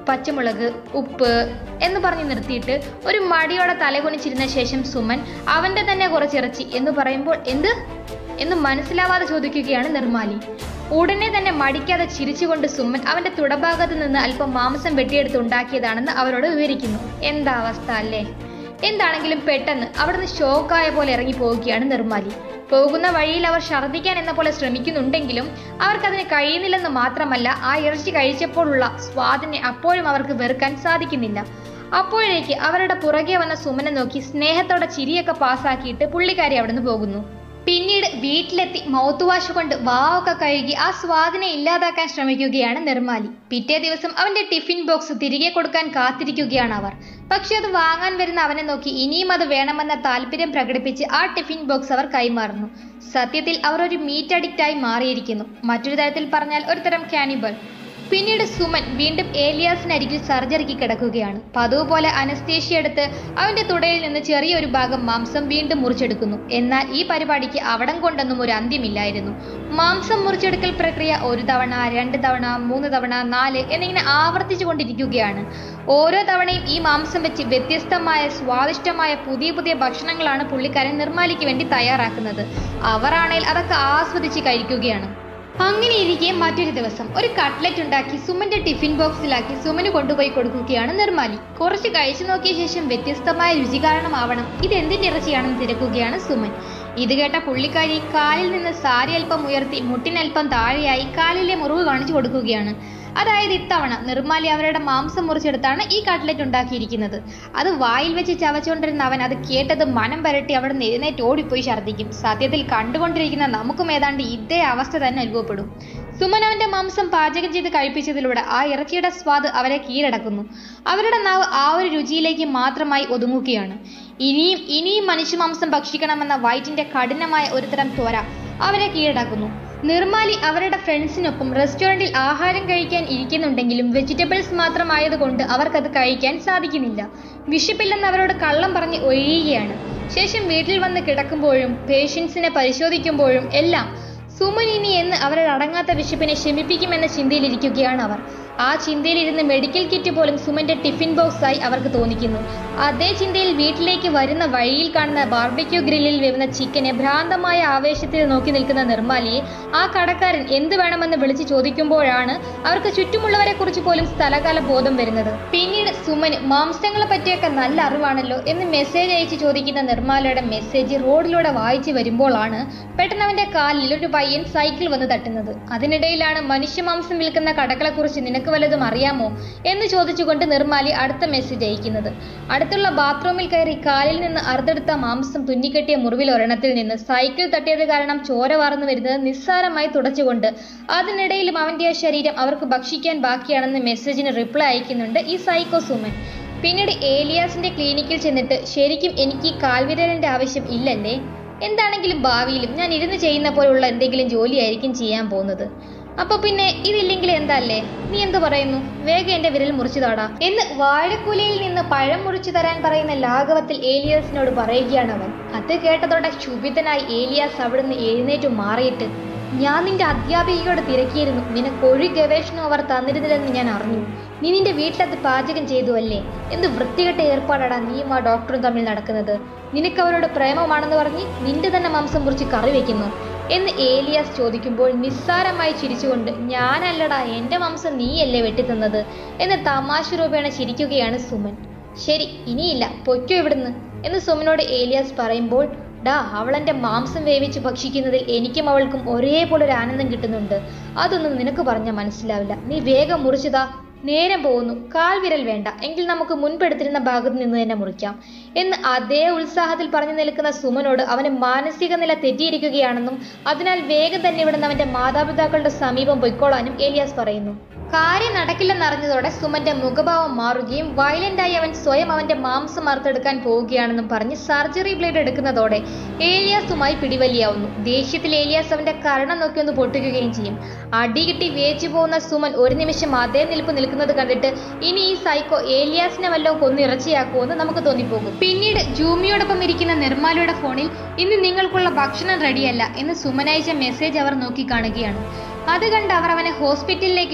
പച്ചമുളക് ഉപ്പ് എന്ന് പറഞ്ഞ് നിർത്തിയിട്ട് ഒരു മടിയോടെ തലകുനിച്ചിരുന്ന ശേഷം സുമൻ അവന്റെ തന്നെ കുറച്ചിറച്ചി എന്ന് പറയുമ്പോൾ എന്ത് എന്ന് മനസ്സിലാവാതെ ചോദിക്കുകയാണ് നിർമാലി ഉടനെ തന്നെ മടിക്കാതെ ചിരിച്ചുകൊണ്ട് സുമൻ അവന്റെ തുടഭാഗത്ത് നിന്ന് അല്പം മാംസം വെട്ടിയെടുത്ത് ഉണ്ടാക്കിയതാണെന്ന് അവരോട് വിവരിക്കുന്നു എന്താ അവസ്ഥ അല്ലേ എന്താണെങ്കിലും പെട്ടെന്ന് അവിടുന്ന് ഷോക്കായ പോലെ ഇറങ്ങി പോവുകയാണ് നിർമാലി പോകുന്ന വഴിയിൽ അവർ ഛർദ്ദിക്കാൻ എന്ന പോലെ ശ്രമിക്കുന്നുണ്ടെങ്കിലും അവർക്കതിന് കഴിയുന്നില്ലെന്ന് മാത്രമല്ല ആ ഇറച്ചി കഴിച്ചപ്പോഴുള്ള സ്വാദിനെ അപ്പോഴും അവർക്ക് വെറുക്കാൻ സാധിക്കുന്നില്ല അപ്പോഴേക്ക് അവരുടെ പുറകെ വന്ന സുമനെ നോക്കി സ്നേഹത്തോടെ ചിരിയൊക്കെ പാസ്സാക്കിയിട്ട് പുള്ളിക്കാരി അവിടുന്ന് പോകുന്നു പിന്നീട് വീട്ടിലെത്തി മൗത്ത് വാഷ് കൊണ്ട് വാവൊക്കെ കഴുകി ആ സ്വാദിനെ ഇല്ലാതാക്കാൻ ശ്രമിക്കുകയാണ് നിർമാലി പിറ്റേ ദിവസം അവന്റെ ടിഫിൻ ബോക്സ് തിരികെ കൊടുക്കാൻ കാത്തിരിക്കുകയാണ് അവർ പക്ഷെ അത് വാങ്ങാൻ വരുന്ന അവനെ നോക്കി ഇനിയും അത് വേണമെന്ന താല്പര്യം പ്രകടിപ്പിച്ച് ആ ടിഫിൻ ബോക്സ് അവർ കൈമാറുന്നു സത്യത്തിൽ അവർ ഒരു മീറ്റ് അഡിക്റ്റ് ആയി മാറിയിരിക്കുന്നു മറ്റൊരു തരത്തിൽ പറഞ്ഞാൽ ഒരു തരം കാനിബൽ പിന്നീട് സുമൻ വീണ്ടും ഏലിയാസിനരികിൽ സർജറിക്ക് കിടക്കുകയാണ് പതിവ് പോലെ അനസ്തേഷ്യ എടുത്ത് അവന്റെ തുടയിൽ നിന്ന് ചെറിയൊരു ഭാഗം മാംസം വീണ്ടും മുറിച്ചെടുക്കുന്നു എന്നാൽ ഈ പരിപാടിക്ക് അവിടം കൊണ്ടൊന്നും ഒരു അന്ത്യമില്ലായിരുന്നു മാംസം മുറിച്ചെടുക്കൽ പ്രക്രിയ ഒരു തവണ രണ്ട് തവണ മൂന്ന് തവണ നാല് എന്നിങ്ങനെ ആവർത്തിച്ചു കൊണ്ടിരിക്കുകയാണ് ഓരോ തവണയും ഈ മാംസം വെച്ച് വ്യത്യസ്തമായ സ്വാദിഷ്ടമായ പുതിയ പുതിയ ഭക്ഷണങ്ങളാണ് പുള്ളിക്കാരൻ നിർമ്മാലിക്ക് വേണ്ടി തയ്യാറാക്കുന്നത് അവരാണെങ്കിൽ അതൊക്കെ ആസ്വദിച്ച് കഴിക്കുകയാണ് അങ്ങനെ ഇരിക്കെ മറ്റൊരു ദിവസം ഒരു കട്ട്ലറ്റ് ഉണ്ടാക്കി സുമന്റെ ടിഫിൻ ബോക്സിലാക്കി സുമന് കൊണ്ടുപോയി കൊടുക്കുകയാണ് നിർമാലി കുറച്ച് കഴിച്ചു നോക്കിയ ശേഷം വ്യത്യസ്തമായ രുചി കാരണമാവണം ഇത് എന്തിന്റെ ഇറച്ചിയാണെന്ന് തിരക്കുകയാണ് സുമൻ ഇത് കേട്ട പുള്ളിക്കാരി കാലിൽ നിന്ന് സാരി അല്പം ഉയർത്തി മുട്ടിനൽപ്പം താഴെയായി കാലിലെ മുറിവ് കാണിച്ചു കൊടുക്കുകയാണ് അതായത് ഇത്തവണ നിർമാലി അവരുടെ മാംസം മുറിച്ചെടുത്താണ് ഈ കട്ട്ലറ്റ് ഉണ്ടാക്കിയിരിക്കുന്നത് അത് വായിൽ വെച്ച് ചവച്ചുകൊണ്ടിരുന്ന അവൻ അത് കേട്ടത് മനം പരട്ടി അവിടെ നിന്ന് എഴുന്നേറ്റ് ഓടിപ്പോയി ഛർദ്ദിക്കും സത്യത്തിൽ കണ്ടുകൊണ്ടിരിക്കുന്ന നമുക്കും ഏതാണ്ട് ഇതേ അവസ്ഥ തന്നെ അനുഭവപ്പെടും സുമൻ അവന്റെ മാംസം പാചകം ചെയ്ത് കഴിപ്പിച്ചതിലൂടെ ആ ഇറച്ചിയുടെ സ്വാദ് അവരെ കീഴടക്കുന്നു അവരുടെ നാവ് ആ ഒരു രുചിയിലേക്ക് മാത്രമായി ഒതുങ്ങുകയാണ് ഇനിയും ഇനിയും മനുഷ്യമാംസം ഭക്ഷിക്കണമെന്ന വയറ്റിന്റെ കഠിനമായ ഒരുതരം ത്വര അവരെ കീഴടക്കുന്നു നിർമാലി അവരുടെ ഫ്രണ്ട്സിനൊപ്പം റെസ്റ്റോറൻറ്റിൽ ആഹാരം കഴിക്കാൻ ഇരിക്കുന്നുണ്ടെങ്കിലും വെജിറ്റബിൾസ് മാത്രമായതുകൊണ്ട് അവർക്കത് കഴിക്കാൻ സാധിക്കുന്നില്ല വിശപ്പില്ലെന്ന് അവരോട് കള്ളം പറഞ്ഞ് ഒഴിയുകയാണ് ശേഷം വീട്ടിൽ വന്ന് കിടക്കുമ്പോഴും പേഷ്യൻസിനെ പരിശോധിക്കുമ്പോഴും എല്ലാം സുമൻ ഇനി എന്ന് അവരുടെ അടങ്ങാത്ത വിശപ്പിനെ ശമിപ്പിക്കുമെന്ന ചിന്തയിലിരിക്കുകയാണ് അവർ ആ ചിന്തയിലിരുന്ന് മെഡിക്കൽ കിറ്റ് പോലും സുമന്റെ ടിഫിൻ ബോക്സായി അവർക്ക് തോന്നിക്കുന്നു അതേ ചിന്തയിൽ വീട്ടിലേക്ക് വരുന്ന വഴിയിൽ കാണുന്ന ബാർബിക്യൂ ഗ്രില്ലിൽ വരുന്ന ചിക്കനെ ഭ്രാന്തമായ ആവേശത്തിൽ നോക്കി നിൽക്കുന്ന നിർമാലിയെ ആ കടക്കാരൻ എന്ത് വേണമെന്ന് വിളിച്ചു ചോദിക്കുമ്പോഴാണ് അവർക്ക് ചുറ്റുമുള്ളവരെ കുറിച്ച് പോലും സ്ഥലകാല ബോധം വരുന്നത് പിന്നീട് സുമന് മാംസങ്ങളെ പറ്റിയൊക്കെ നല്ല അറിവാണല്ലോ എന്ന് മെസ്സേജ് അയച്ച് ചോദിക്കുന്ന നിർമാലയുടെ മെസ്സേജ് റോഡിലൂടെ വായിച്ചു വരുമ്പോഴാണ് പെട്ടെന്ന് അവന്റെ കാലിൽ ഒരു പയ്യൻ സൈക്കിൾ വന്ന് തട്ടുന്നത് അതിനിടയിലാണ് മനുഷ്യമാംസം വിൽക്കുന്ന കടകളെക്കുറിച്ച് നിനക്ക് വല്ലതും അറിയാമോ എന്ന് ചോദിച്ചുകൊണ്ട് നിർമാലി അടുത്ത മെസ്സേജ് അയക്കുന്നത് അടുത്തുള്ള ബാത്റൂമിൽ കയറി കാലിൽ നിന്ന് അറുതെടുത്ത മാംസം തുന്നിക്കെട്ടിയ മുറിവിൽ ഒരെണ്ണത്തിൽ നിന്ന് സൈക്കിൾ തട്ടിയത് കാരണം ചോര വാർന്നു വരുന്നത് നിസ്സാരമായി തുടച്ചുകൊണ്ട് അതിനിടയിലും അവന്റെ ആ ശരീരം അവർക്ക് ഭക്ഷിക്കാൻ ബാക്കിയാണെന്ന് മെസ്സേജിന് റിപ്ലൈ അയക്കുന്നുണ്ട് ഈ സൈക്കോ സുമൻ പിന്നീട് ഏലിയാസിന്റെ ക്ലിനിക്കിൽ ചെന്നിട്ട് ശരിക്കും എനിക്ക് ഈ കാൽവിരലിന്റെ ആവശ്യം ഇല്ലല്ലേ എന്താണെങ്കിലും ഭാവിയിലും ഞാൻ ഇരുന്ന് ചെയ്യുന്ന പോലുള്ള എന്തെങ്കിലും ജോലിയായിരിക്കും ചെയ്യാൻ പോകുന്നത് അപ്പൊ പിന്നെ ഇതില്ലെങ്കിൽ എന്താല്ലേ നീ എന്ത് പറയുന്നു വേഗം എന്റെ വിരൽ മുറിച്ചു താടാ എന്ന് വാഴക്കുലയിൽ നിന്ന് പഴം മുറിച്ചു തരാൻ പറയുന്ന ലാഘവത്തിൽ ഏലിയാസിനോട് പറയുകയാണ് അവൻ അത് കേട്ടതോടെ ക്ഷുഭിതനായി ഏലിയാസ് അവിടുന്ന് എഴുന്നേറ്റു മാറിയിട്ട് ഞാൻ നിന്റെ അധ്യാപികയോട് തിരക്കിയിരുന്നു നിനക്ക് ഒരു ഗവേഷണം അവർ തന്നിരുന്നില്ലെന്ന് ഞാൻ അറിഞ്ഞു നീ നിന്റെ വീട്ടിലത് പാചകം ചെയ്തു അല്ലേ എന്ത് വൃത്തികെട്ട ഏർപ്പാടാടാ നീയും ആ ഡോക്ടറും തമ്മിൽ നടക്കുന്നത് നിനക്ക് അവരോട് പ്രേമമാണെന്ന് പറഞ്ഞ് നിന്റെ തന്നെ മാംസം മുറിച്ച് കറി വെക്കുന്നു എന്ന് ഏലിയാസ് ചോദിക്കുമ്പോൾ നിസ്സാരമായി ചിരിച്ചുകൊണ്ട് ഞാനല്ലടാ എൻ്റെ മാംസം നീയല്ലേ വെട്ടിത്തന്നത് എന്ന് തമാശ രൂപേണ ചിരിക്കുകയാണ് സുമൻ ശരി ഇനിയില്ല പൊയ്ക്കോ ഇവിടുന്ന് എന്ന് സുമനോട് ഏലിയാസ് പറയുമ്പോൾ ഡാ അവളെന്റെ മാംസം വേവിച്ച് ഭക്ഷിക്കുന്നതിൽ എനിക്കും അവൾക്കും ഒരേപോലെ ഒരു ആനന്ദം കിട്ടുന്നുണ്ട് അതൊന്നും നിനക്ക് പറഞ്ഞാൽ മനസ്സിലാവില്ല നീ വേഗം മുറിച്ചതാ നേരം പോകുന്നു കാൽവിരൽ വേണ്ട എങ്കിൽ നമുക്ക് മുൻപെടുത്തിരുന്ന ഭാഗത്ത് നിന്ന് തന്നെ മുറിക്കാം എന്ന് അതേ ഉത്സാഹത്തിൽ പറഞ്ഞു നിൽക്കുന്ന സുമനോട് അവന് മാനസിക നില തെറ്റിയിരിക്കുകയാണെന്നും അതിനാൽ വേഗം തന്നെ ഇവിടുന്ന് അവന്റെ മാതാപിതാക്കളുടെ സമീപം പൊയ്ക്കോളാനും ഏലിയാസ് പറയുന്നു കാര്യം നടക്കില്ലെന്നറിഞ്ഞതോടെ സുമന്റെ മുഖഭാവം മാറുകയും വയലന്റായി അവൻ സ്വയം അവന്റെ മാംസം അറുത്തെടുക്കാൻ പോവുകയാണെന്നും പറഞ്ഞ് സർജറി ബ്ലേഡ് എടുക്കുന്നതോടെ ഏലിയാസുമായി പിടിവലിയാവുന്നു ദേഷ്യത്തിൽ ഏലിയാസ് അവന്റെ കരണം നോക്കി ഒന്ന് പൊട്ടിക്കുകയും ചെയ്യും അടികിട്ടി വേച്ചു പോകുന്ന സുമൻ ഒരു നിമിഷം അതേ നിൽപ്പ് നിൽക്കുന്നത് കണ്ടിട്ട് ഇനി ഈ സൈക്കോ ഏലിയാസിനെ വല്ലോ കൊന്ന് ഇറച്ചിയാക്കുമെന്ന് നമുക്ക് തോന്നിപ്പോകും പിന്നീട് ജൂമിയോടൊപ്പം ഇരിക്കുന്ന നിർമ്മാലയുടെ ഫോണിൽ ഇന്ന് നിങ്ങൾക്കുള്ള ഭക്ഷണം റെഡിയല്ല എന്ന് സുമൻ അയച്ച മെസ്സേജ് അവർ നോക്കി കാണുകയാണ് അത് കണ്ട് അവർ അവനെ ഹോസ്പിറ്റലിലേക്ക് ക്ഷണിച്ചിട്ട്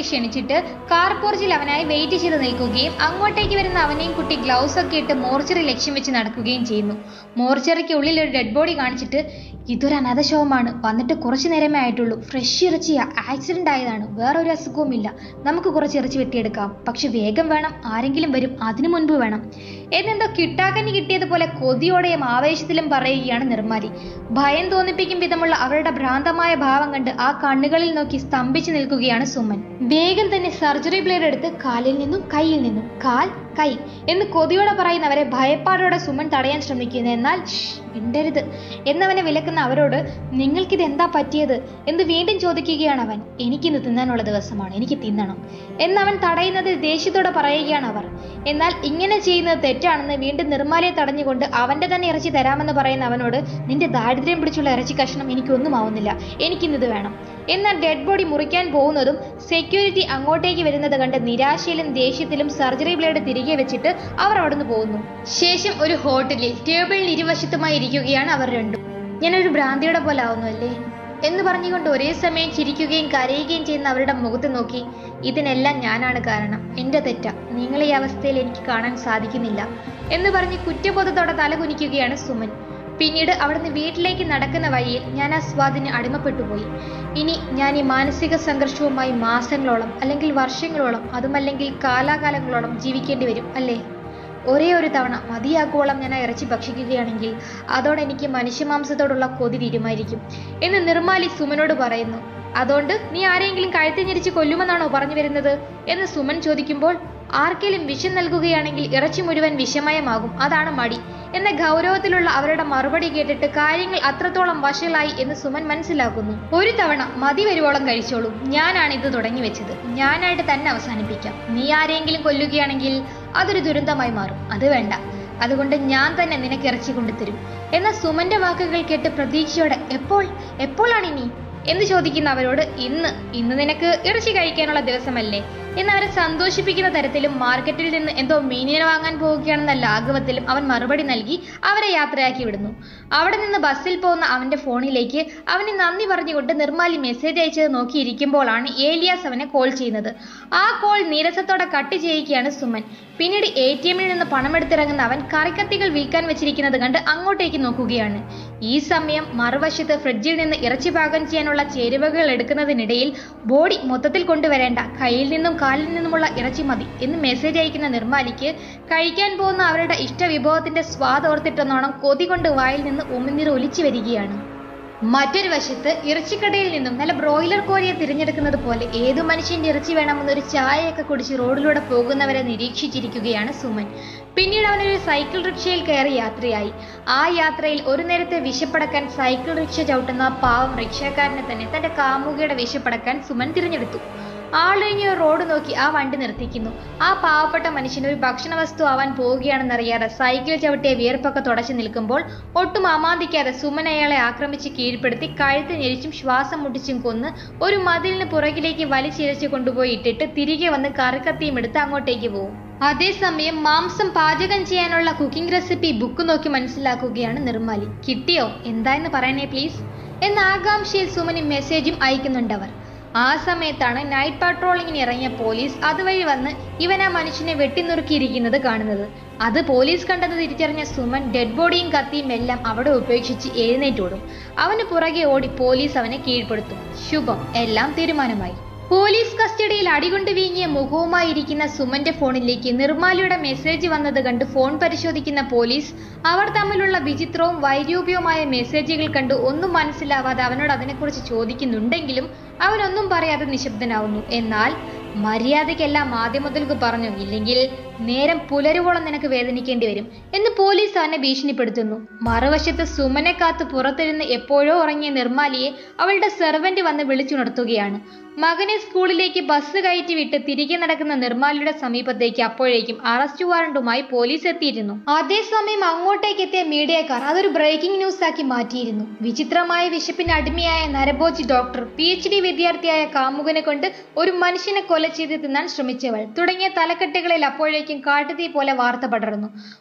നോക്കിയിട്ട് കാർ പോർച്ചിൽ അവനായി വെയിറ്റ് ചെയ്ത് നിൽക്കുകയും അങ്ങോട്ടേക്ക് വരുന്ന അവനെയും കുട്ടി ഗ്ലൗസ് ഒക്കെ ഇട്ട് മോർച്ചറി ലക്ഷ്യം വെച്ച് നടക്കുകയും ചെയ്യുന്നു മോർച്ചറിക്ക് ഉള്ളിൽ ഒരു ഡെഡ് ബോഡി കാണിച്ചിട്ട് ഇതൊരു അനാഥശവമാണ് വന്നിട്ട് കുറച്ചു നേരമേ ആയിട്ടുള്ളൂ ഫ്രഷ് ഇറച്ചിയാ ആക്സിഡന്റ് ആയതാണ് വേറെ ഒരു അസുഖവുമില്ല നമുക്ക് കുറച്ച് ഇറച്ചി വെട്ടിയെടുക്കാം പക്ഷെ വേഗം വേണം ആരെങ്കിലും വരും അതിനു മുൻപ് വേണം എന്നെന്തോ കിട്ടാക്കനി കിട്ടിയതുപോലെ കൊതിയോടെയും ആവേശത്തിലും പറയുകയാണ് നിർമ്മാലി ഭയം തോന്നിപ്പിക്കും വിധമുള്ള അവരുടെ ഭ്രാന്തമായ ഭാവം കണ്ട് ആ കണ്ണുകളിൽ നോക്കി സ്തംഭിച്ചു നിൽക്കുകയാണ് സുമൻ വേഗം തന്നെ സർജറി ബ്ലേഡ് എടുത്ത് കാലിൽ നിന്നും കൈയിൽ നിന്നും കാൽ കൈ എന്ന് കൊതിയോടെ പറയുന്നവരെ ഭയപ്പാടോടെ സുമൻ തടയാൻ ശ്രമിക്കുന്നു എന്നാൽ "ഷ്ഷ്, മിണ്ടരുത് എന്നവനെ വിലക്കുന്ന അവരോട് നിങ്ങൾക്കിത് എന്താ പറ്റിയത് എന്ന് വീണ്ടും ചോദിക്കുകയാണ് അവൻ എനിക്കിന്ന് തിന്നാനുള്ള ദിവസമാണ് എനിക്ക് തിന്നണം എന്നവൻ തടയുന്നത് ദേഷ്യത്തോടെ പറയുകയാണ് അവർ എന്നാൽ ഇങ്ങനെ ചെയ്യുന്നത് തെറ്റാണെന്ന് വീണ്ടും നിർമ്മാലയെ തടഞ്ഞുകൊണ്ട് അവന്റെ തന്നെ ഇറച്ചി തരാമെന്ന് പറയുന്ന അവനോട് നിന്റെ ദാരിദ്ര്യം പിടിച്ചുള്ള ഇറച്ചി കഷ്ണം എനിക്കൊന്നും ആവുന്നില്ല എനിക്കിന്നത് വേണം എന്നാൽ ഡെഡ് ബോഡി മുറിക്കാൻ പോകുന്നതും സെക്യൂരിറ്റി അങ്ങോട്ടേക്ക് വരുന്നത് കണ്ട് നിരാശയിലും ദേഷ്യത്തിലും സർജറി ബ്ലേഡ് തിരികെ വെച്ചിട്ട് അവർ അവിടുന്ന് പോകുന്നു ശേഷം ഒരു ഹോട്ടലിൽ ടേബിളിൽ ഇരുവശത്തുമായി ഇരിക്കുകയാണ് അവർ രണ്ടും ഞാനൊരു ഭ്രാന്തിയുടെ പോലെ ആവുന്നു അല്ലേ എന്ന് പറഞ്ഞുകൊണ്ട് ഒരേ സമയം ചിരിക്കുകയും കരയുകയും ചെയ്യുന്ന അവരുടെ മുഖത്ത് നോക്കി ഇതിനെല്ലാം ഞാനാണ് കാരണം എന്റെ തെറ്റ നിങ്ങളെ ഈ അവസ്ഥയിൽ എനിക്ക് കാണാൻ സാധിക്കുന്നില്ല എന്ന് പറഞ്ഞ് കുറ്റബോധത്തോടെ തലകുനിക്കുകയാണ് സുമൻ പിന്നീട് അവിടുന്ന് വീട്ടിലേക്ക് നടക്കുന്ന വഴിയിൽ ഞാൻ ആ സ്വാദിന് അടിമപ്പെട്ടു പോയി ഇനി ഞാൻ ഈ മാനസിക സംഘർഷവുമായി മാസങ്ങളോളം അല്ലെങ്കിൽ വർഷങ്ങളോളം അതുമല്ലെങ്കിൽ കാലാകാലങ്ങളോളം ജീവിക്കേണ്ടി വരും അല്ലേ ഒരേ ഒരു തവണ മതിയാക്കുവോളം ഞാൻ ആ ഇറച്ചി ഭക്ഷിക്കുകയാണെങ്കിൽ അതോടെ എനിക്ക് മനുഷ്യമാംസത്തോടുള്ള കൊതി തീരുമായിരിക്കും എന്ന് നിർമ്മാലി സുമനോട് പറയുന്നു അതുകൊണ്ട് നീ ആരെങ്കിലും കഴുത്തി ഞെരിച്ച് കൊല്ലുമെന്നാണോ പറഞ്ഞു വരുന്നത് എന്ന് സുമൻ ചോദിക്കുമ്പോൾ ആർക്കെങ്കിലും വിഷം നൽകുകയാണെങ്കിൽ ഇറച്ചി മുഴുവൻ വിഷമയമാകും അതാണ് മടി എന്ന ഗൗരവത്തിലുള്ള അവരുടെ മറുപടി കേട്ടിട്ട് കാര്യങ്ങൾ അത്രത്തോളം വഷളായി എന്ന് സുമൻ മനസ്സിലാക്കുന്നു ഒരു തവണ മതി വരുവോളം കഴിച്ചോളൂ ഞാനാണ് ഇത് തുടങ്ങി വെച്ചത് ഞാനായിട്ട് തന്നെ അവസാനിപ്പിക്കാം നീ ആരെങ്കിലും കൊല്ലുകയാണെങ്കിൽ അതൊരു ദുരന്തമായി മാറും അത് വേണ്ട അതുകൊണ്ട് ഞാൻ തന്നെ നിനക്ക് ഇറച്ചി കൊണ്ടുതരും എന്ന സുമന്റെ വാക്കുകൾ കേട്ട് പ്രതീക്ഷയോടെ എപ്പോൾ എപ്പോഴാണ് ഇനി എന്ന് ചോദിക്കുന്ന അവരോട് ഇന്ന് ഇന്ന് നിനക്ക് ഇറച്ചി കഴിക്കാനുള്ള ദിവസമല്ലേ എന്ന് അവരെ സന്തോഷിപ്പിക്കുന്ന തരത്തിലും മാർക്കറ്റിൽ നിന്ന് എന്തോ മീനിനെ വാങ്ങാൻ പോവുകയാണെന്ന ലാഘവത്തിലും അവൻ മറുപടി നൽകി അവരെ യാത്രയാക്കി വിടുന്നു അവിടെ നിന്ന് ബസ്സിൽ പോകുന്ന അവന്റെ ഫോണിലേക്ക് അവന് നന്ദി പറഞ്ഞുകൊണ്ട് നിർമ്മാലി മെസ്സേജ് അയച്ചത് നോക്കിയിരിക്കുമ്പോഴാണ് ഏലിയാസ് അവനെ കോൾ ചെയ്യുന്നത് ആ കോൾ നീരസത്തോടെ കട്ട് ചെയ്യുകയാണ് സുമൻ പിന്നീട് എ ടി എമ്മിൽ നിന്ന് പണമെടുത്തിറങ്ങുന്ന അവൻ കറിക്കത്തികൾ വിൽക്കാൻ വെച്ചിരിക്കുന്നത് കണ്ട് അങ്ങോട്ടേക്ക് നോക്കുകയാണ് ഈ സമയം മറുവശത്ത് ഫ്രിഡ്ജിൽ നിന്ന് ഇറച്ചി പാകം ചെയ്യാനുള്ള ചേരുവകൾ എടുക്കുന്നതിനിടയിൽ ബോഡി മൊത്തത്തിൽ കൊണ്ടുവരേണ്ട കയ്യിൽ നിന്നും കാലിൽ നിന്നുമുള്ള ഇറച്ചി മതി എന്ന് മെസ്സേജ് അയക്കുന്ന നിർമ്മാലിക്ക് കഴിക്കാൻ പോകുന്ന അവരുടെ ഇഷ്ടവിഭവത്തിന്റെ സ്വാദ് ഓർത്തിട്ടെന്നോണം കൊതി കൊണ്ട് വായിൽ നിന്ന് ഉമിനീർ ഒലിച്ചു വരികയാണ് മറ്റൊരു വശത്ത് ഇറച്ചിക്കടയിൽ നിന്നും നല്ല ബ്രോയിലർ കോഴിയെ തിരഞ്ഞെടുക്കുന്നത് പോലെ ഏതു മനുഷ്യന്റെ ഇറച്ചി വേണമെന്നൊരു ചായയൊക്കെ കുടിച്ച് റോഡിലൂടെ പോകുന്നവരെ നിരീക്ഷിച്ചിരിക്കുകയാണ് സുമൻ പിന്നീട് അവനൊരു സൈക്കിൾ റിക്ഷയിൽ കയറി യാത്രയായി ആ യാത്രയിൽ ഒരു നേരത്തെ വിശപ്പടക്കാൻ സൈക്കിൾ റിക്ഷ ചവിട്ടുന്ന ആ പാവം റിക്ഷക്കാരനെ തന്നെ തന്റെ കാമുകിയുടെ വിശപ്പടക്കാൻ സുമൻ തിരഞ്ഞെടുത്തു ആളൊഴിഞ്ഞ ഒരു റോഡ് നോക്കി ആ വണ്ടി നിർത്തിക്കുന്നു ആ പാവപ്പെട്ട മനുഷ്യൻ ഒരു ഭക്ഷണ വസ്തു ആവാൻ പോവുകയാണെന്നറിയാതെ സൈക്കിൾ ചവിട്ടിയ വിയർപ്പൊക്കെ തുടച്ചു നിൽക്കുമ്പോൾ ഒട്ടും അമാന്തിക്കാതെ സുമൻ അയാളെ ആക്രമിച്ച് കീഴ്പ്പെടുത്തി കഴുത്ത് ഞെരിച്ചും ശ്വാസം മുട്ടിച്ചും കൊന്ന് ഒരു മതിലിന് പുറകിലേക്ക് വലിച്ചിഴച്ച് കൊണ്ടുപോയി ഇട്ടിട്ട് തിരികെ വന്ന് കറിക്കത്തിയും എടുത്ത് അങ്ങോട്ടേക്ക് പോകും അതേസമയം മാംസം പാചകം ചെയ്യാനുള്ള കുക്കിംഗ് റെസിപ്പി ബുക്ക് നോക്കി മനസ്സിലാക്കുകയാണ് നിർമ്മാലി കിട്ടിയോ എന്താ എന്ന് പറയണേ പ്ലീസ് എന്ന ആകാംക്ഷയിൽ സുമന് മെസ്സേജും അയക്കുന്നുണ്ടവർ ആ സമയത്താണ് നൈറ്റ് പാട്രോളിങ്ങിന് ഇറങ്ങിയ പോലീസ് അതുവഴി വന്ന് ഇവൻ ആ മനുഷ്യനെ വെട്ടിനുറുക്കിയിരിക്കുന്നത് കാണുന്നത് അത് പോലീസ് കണ്ടത് തിരിച്ചറിഞ്ഞ സുമൻ ഡെഡ് ബോഡിയും കത്തിയും എല്ലാം അവിടെ ഉപേക്ഷിച്ച് എഴുന്നേറ്റോടും അവന് പുറകെ ഓടി പോലീസ് അവനെ കീഴ്പ്പെടുത്തും ശുഭം എല്ലാം തീരുമാനമായി പോലീസ് കസ്റ്റഡിയിൽ അടികൊണ്ട് വീങ്ങിയ മുഖവുമായി ഇരിക്കുന്ന സുമന്റെ ഫോണിലേക്ക് നിർമ്മാലിയുടെ മെസ്സേജ് വന്നത് കണ്ട് ഫോൺ പരിശോധിക്കുന്ന പോലീസ് അവർ തമ്മിലുള്ള വിചിത്രവും വൈരൂപ്യവുമായ മെസ്സേജുകൾ കണ്ട് ഒന്നും മനസ്സിലാവാതെ അവനോട് അതിനെക്കുറിച്ച് ചോദിക്കുന്നുണ്ടെങ്കിലും അവനൊന്നും പറയാതെ നിശബ്ദനാവുന്നു എന്നാൽ മര്യാദയ്ക്കെല്ലാം ആദ്യം മുതൽക്ക് പറഞ്ഞു ഇല്ലെങ്കിൽ നേരം പുലരുവോളം നിനക്ക് വേദനിക്കേണ്ടി വരും എന്ന് പോലീസ് അവനെ ഭീഷണിപ്പെടുത്തുന്നു മറുവശത്ത് സുമനെ കാത്ത് പുറത്തിരുന്ന് എപ്പോഴോ ഉറങ്ങിയ നിർമ്മാലിയെ അവളുടെ സെർവന്റ് വന്ന് വിളിച്ചുണർത്തുകയാണ് മകനെ സ്കൂളിലേക്ക് ബസ് കയറ്റി വിട്ട് തിരികെ നടക്കുന്ന നിർമ്മാലിയുടെ സമീപത്തേക്ക് അപ്പോഴേക്കും അറസ്റ്റ് വാറണ്ടുമായി പോലീസ് എത്തിയിരുന്നു അതേസമയം അങ്ങോട്ടേക്ക് എത്തിയ മീഡിയക്കാർ അതൊരു ബ്രേക്കിംഗ് ന്യൂസ് ആക്കി മാറ്റിയിരുന്നു വിചിത്രമായ വിശപ്പിന് അടിമയായ നരഭോജി ഡോക്ടർ പി എച്ച് ഡി വിദ്യാർത്ഥിയായ കാമുകനെ കൊണ്ട് ഒരു മനുഷ്യനെ കൊല ചെയ്ത് തിന്നാൻ ശ്രമിച്ചവൾ തുടങ്ങിയ തലക്കെട്ടുകളിൽ അപ്പോഴേക്കും കാട്ടുതീ പോലെ വാർത്ത പടർന്നു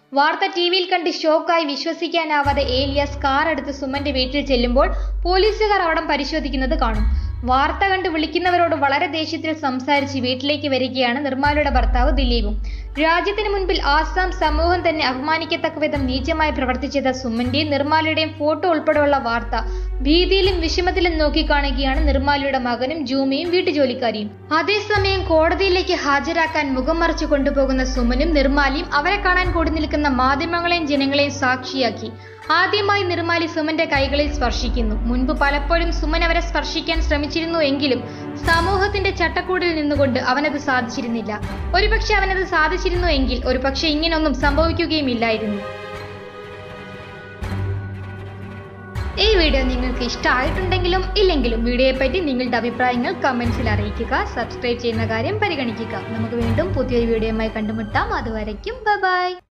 വാർത്ത ടി വിയിൽ കണ്ട് ഷോക്കായി വിശ്വസിക്കാനാവാതെ ഏലിയാസ് കാർ എടുത്ത് സുമന്റെ വീട്ടിൽ ചെല്ലുമ്പോൾ പോലീസുകാർ അവിടം പരിശോധിക്കുന്നത് കാണും വാർത്ത കണ്ട് വിളിക്കുന്നവരോട് വളരെ ദേഷ്യത്തിൽ സംസാരിച്ച് വീട്ടിലേക്ക് വരികയാണ് നിർമ്മാലയുടെ ഭർത്താവ് ദിലീപും രാജ്യത്തിന് മുൻപിൽ ആസാം സമൂഹം തന്നെ അപമാനിക്കത്തക്ക വിധം നീചമായി പ്രവർത്തിച്ചത് സുമന്റെയും നിർമ്മാലയുടെയും ഫോട്ടോ ഉൾപ്പെടെയുള്ള വാർത്ത ഭീതിയിലും വിഷമത്തിലും നോക്കിക്കാണുകയാണ് നിർമ്മാലയുടെ മകനും ജൂമിയും വീട്ടുജോലിക്കാരിയും അതേസമയം കോടതിയിലേക്ക് ഹാജരാക്കാൻ മുഖം മറച്ചു കൊണ്ടുപോകുന്ന സുമനും നിർമ്മാലിയും അവരെ കാണാൻ കൂടി നിൽക്കുന്ന മാധ്യമങ്ങളെയും ജനങ്ങളെയും സാക്ഷിയാക്കി ആദ്യമായി നിർമ്മാലി സുമന്റെ കൈകളിൽ സ്പർശിക്കുന്നു മുൻപ് പലപ്പോഴും സുമൻ അവരെ സ്പർശിക്കാൻ ശ്രമിച്ചിരുന്നു എങ്കിലും സമൂഹത്തിന്റെ ചട്ടക്കൂടിൽ നിന്നുകൊണ്ട് അവനത് സാധിച്ചിരുന്നില്ല ഒരുപക്ഷെ അവനത് സാധിച്ചിരുന്നു എങ്കിൽ ഒരുപക്ഷെ ഇങ്ങനൊന്നും സംഭവിക്കുകയുമില്ലായിരുന്നു ഈ വീഡിയോ നിങ്ങൾക്ക് ഇഷ്ടമായിട്ടുണ്ടെങ്കിലും ഇല്ലെങ്കിലും വീഡിയോയെപ്പറ്റി നിങ്ങളുടെ അഭിപ്രായങ്ങൾ കമൻസിൽ അറിയിക്കുക സബ്സ്ക്രൈബ് ചെയ്യുന്ന കാര്യം പരിഗണിക്കുക നമുക്ക് വീണ്ടും പുതിയൊരു വീഡിയോയുമായി കണ്ടുമുട്ടാം അതുവരയ്ക്കും ബൈ